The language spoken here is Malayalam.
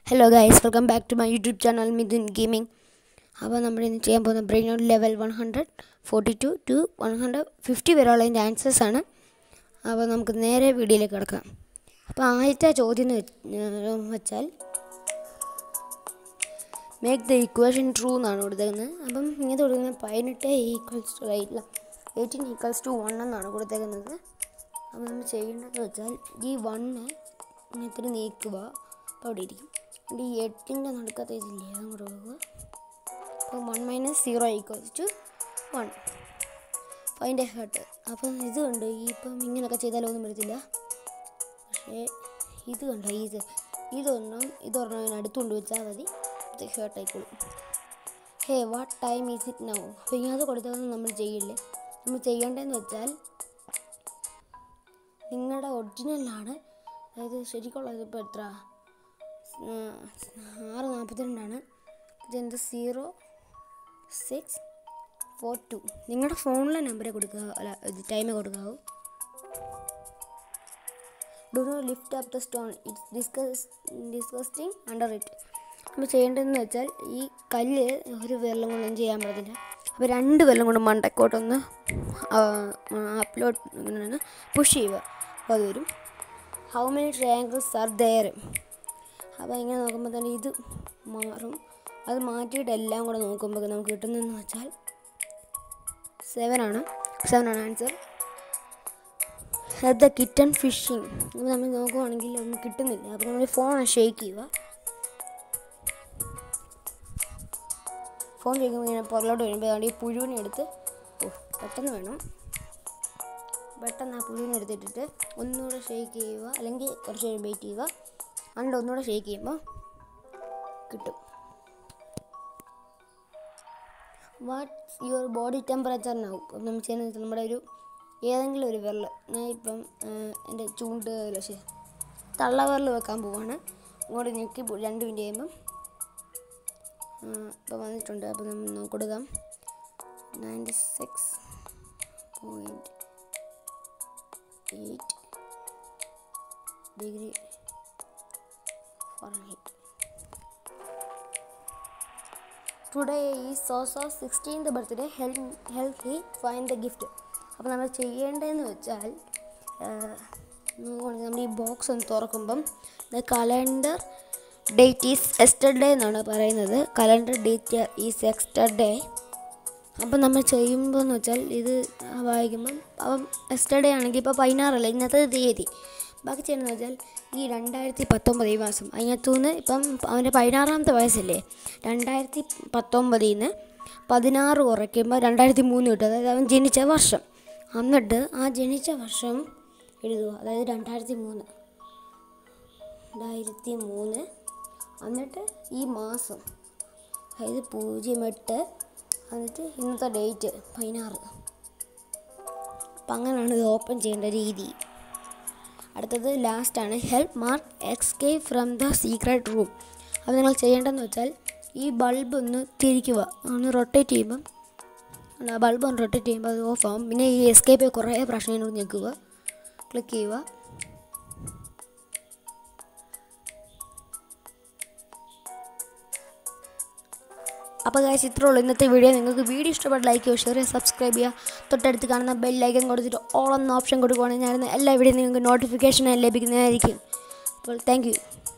hello guys welcome back to my YouTube channel Mithun gaming അപ്പോൾ നമ്മൾ ഇന്ന് ചെയ്യാൻ പോകുന്ന brain out level one hundred forty two to one hundred fifty വരെയുള്ളതിൻ്റെ ആൻസേഴ്സ് ആണ് അപ്പോൾ നമുക്ക് നേരെ വീഡിയോയിലേക്ക് കിടക്കാം അപ്പോൾ ആദ്യത്തെ ചോദ്യം എന്ന് വെച്ച്- വെച്ചാൽ മേക്ക് ദ ഇക്വേഷൻ ട്രൂ എന്നാണ് കൊടുത്തേക്കുന്നത് അപ്പം ഇങ്ങനെ കൊടുക്കുന്നത് പതിനെട്ട് ഈക്വൽസ് ടു ഇല്ല എയ്റ്റീൻ ഈക്വൽസ് ടു വൺ എന്നാണ് കൊടുത്തേക്കുന്നത് അപ്പോൾ നമ്മൾ ചെയ്യേണ്ടതെന്ന് വെച്ചാൽ ഈ വണ്ണ് ഇങ്ങനത്തിന് നീക്കുക അപ്പോൾ അവിടെ ഇരിക്കും എന്നിട്ട് ഈ എട്ടിൻ്റെ നടുക്കത്തെ ഇതില്ലേ അങ്ങോട്ട് പോകുക അപ്പോൾ one minus zero equals to one അപ്പോൾ അതിൻ്റെ ഹേർട്ട് അപ്പം ഇത് കണ്ട് ഈ ഇപ്പം ഇങ്ങനെയൊക്കെ ചെയ്താലൊന്നും വരത്തില്ല പക്ഷേ ഇത് കണ്ട ഇത് ഇതൊരെണ്ണം ഇതൊരെണ്ണം ഇതിന് അടുത്ത് കൊണ്ട് വെച്ചാൽ മതി ഇത് ഹേർട്ട് ആയിക്കോളും hey what time is it now അപ്പോൾ ഇങ്ങനെ കൊടുത്തതൊന്നും നമ്മൾ ചെയ്യില്ലേ നമ്മൾ ചെയ്യേണ്ടതെന്ന് വെച്ചാൽ നിങ്ങളുടെ ഒറിജിനലാണ് അതായത് ശരിക്കുള്ളത് ഇപ്പോൾ എത്ര ആ, ആറ് നാൽപ്പത്തിരണ്ടാണ് ഇതെന്ത് സീറോ സിക്സ് ഫോർ ടു നിങ്ങളുടെ ഫോണിലെ നമ്പറെ കൊടുക്കുക അല്ല ഇത് ടൈമേ കൊടുക്കാവൂ do not lift up the stone it's discuss disgusting under it നമ്മൾ ചെയ്യേണ്ടതെന്ന് വെച്ചാൽ ഈ കല്ല് ഒരു വെള്ളം കൊണ്ടൊന്നും ചെയ്യാൻ പറ്റത്തില്ല അപ്പോൾ രണ്ട് വെള്ളം കൊണ്ട് മണ്ടക്കോട്ടൊന്ന് അപ്ലോഡ് ഇങ്ങനെ പുഷ് ചെയ്യുക അപ്പോൾ അത് വരും how many triangles are there അപ്പോൾ ഇങ്ങനെ നോക്കുമ്പോൾ തന്നെ ഇത് മാറും അത് മാറ്റിയിട്ട് എല്ലാം കൂടെ നോക്കുമ്പോൾ നമുക്ക് കിട്ടുന്നതെന്ന് വെച്ചാൽ സെവൻ ആണ് സെവൻ ആണ് ആൻസർ ദ കിറ്റൺ ഫിഷിങ് അപ്പോൾ നമ്മൾ നോക്കുവാണെങ്കിൽ ഒന്നും കിട്ടുന്നില്ല അപ്പോൾ നമ്മൾ ഫോൺ ഷേക്ക് ചെയ്യുക ഫോൺ ഷേക്കുമ്പോൾ ഇങ്ങനെ പുറലോട്ട് വരുമ്പോൾ അതുകൊണ്ട് ഈ പുഴുവിനെ എടുത്ത് ഓ പെട്ടെന്ന് വേണം പെട്ടെന്ന് ആ പുഴുവിനെ എടുത്തിട്ടിട്ട് ഒന്നുകൂടെ ഷേക്ക് ചെയ്യുക അല്ലെങ്കിൽ കുറച്ച് നേരം വെയിറ്റ് ചെയ്യുക എന്നിട്ട് ഒന്നുകൂടെ ഷേക്ക് ചെയ്യുമ്പോൾ കിട്ടും വാട്ട്സ് യുവർ ബോഡി ടെമ്പറേച്ചർ നാവും അപ്പം നമ്മൾ ചെയ്യുന്നത് നമ്മുടെ ഒരു ഏതെങ്കിലും ഒരു വിരൽ ഞാൻ ഇപ്പം എൻ്റെ ചൂണ്ട് പക്ഷേ തള്ളവിരൽ വെക്കാൻ പോവാണ് ഇങ്ങോട്ട് ഞെക്കി പോ- രണ്ട് മിനിറ്റ് കഴിയുമ്പം ഇപ്പം വന്നിട്ടുണ്ട് അപ്പോൾ നമ്മൾ നോക്കി കൊടുക്കാം ninety six point eight degree Fahrenheit today is Soso sixteenth birthday help help he find the gift അപ്പോൾ നമ്മൾ ചെയ്യേണ്ടതെന്ന് വെച്ചാൽ നോക്കുകയാണെങ്കിൽ നമ്മൾ ഈ ബോക്സ് ഒന്ന് തുറക്കുമ്പം the calendar date is yesterday എന്നാണ് പറയുന്നത് കലണ്ടർ ഡേറ്റ് ഈസ് എക്സ്റ്റർഡേ അപ്പം നമ്മൾ ചെയ്യുമ്പോൾ എന്ന് വെച്ചാൽ ഇത് വായിക്കുമ്പം അപ്പം എസ്റ്റർഡേ ആണെങ്കിൽ ഇപ്പോൾ പതിനാറല്ല ഇന്നത്തെ തീയതി ബാക്കി ചെയ്യുന്നത് വെച്ചാൽ ഈ രണ്ടായിരത്തി പത്തൊമ്പത് ഈ മാസം അതിനകത്തുനിന്ന് ഇപ്പം അവൻ്റെ പതിനാറാമത്തെ വയസ്സല്ലേ രണ്ടായിരത്തി പത്തൊമ്പതിൽ നിന്ന് പതിനാറ് കുറയ്ക്കുമ്പോൾ രണ്ടായിരത്തി മൂന്ന് കിട്ടും അതായത് അവൻ ജനിച്ച വർഷം എന്നിട്ട് ആ ജനിച്ച വർഷം എഴുതുക അതായത് രണ്ടായിരത്തി മൂന്ന് രണ്ടായിരത്തി മൂന്ന് എന്നിട്ട് ഈ മാസം അതായത് പൂജ്യം എട്ട് എന്നിട്ട് ഇന്നത്തെ ഡേറ്റ് പതിനാറ് അപ്പം അങ്ങനെയാണ് ഇത് ഓപ്പൺ ചെയ്യേണ്ട രീതി അടുത്തത് ലാസ്റ്റാണ് help mark escape from the secret room അത് നിങ്ങൾ ചെയ്യേണ്ടതെന്ന് വെച്ചാൽ ഈ ബൾബ് ഒന്ന് തിരിക്കുക ഒന്ന് റൊട്ടേറ്റ് ചെയ്യുമ്പം ആ ബൾബ് ഒന്ന് റൊട്ടേറ്റ് ചെയ്യുമ്പോൾ അത് ഓഫ് ആവും പിന്നെ ഈ എസ്കേപ്പ് കുറേ പ്രാവശ്യം ഇങ്ങനെ ഞെക്കുക ക്ലിക്ക് ചെയ്യുക അപ്പോൾ കാശ് ഇത്രേ ഉള്ളൂ ഇന്നത്തെ വീഡിയോ നിങ്ങൾക്ക് വീഡിയോ ഇഷ്ടപ്പെട്ട ലൈക്ക് ചെയ്യുക ഷെയർ ചെയ്യുക സബ്സ്ക്രൈബ് ചെയ്യുക തൊട്ടടുത്ത് കാണുന്ന ബെൽ ലൈക്കൻ കൊടുത്തിട്ട് ഓൾ എന്ന ഓപ്ഷൻ കൊടുക്കുവാണെങ്കിൽ ഞാൻ എല്ലാ വീഡിയോ നിങ്ങൾക്ക് നോട്ടിഫിക്കേഷൻ ലഭിക്കുന്നതായിരിക്കും അപ്പോൾ താങ്ക് യു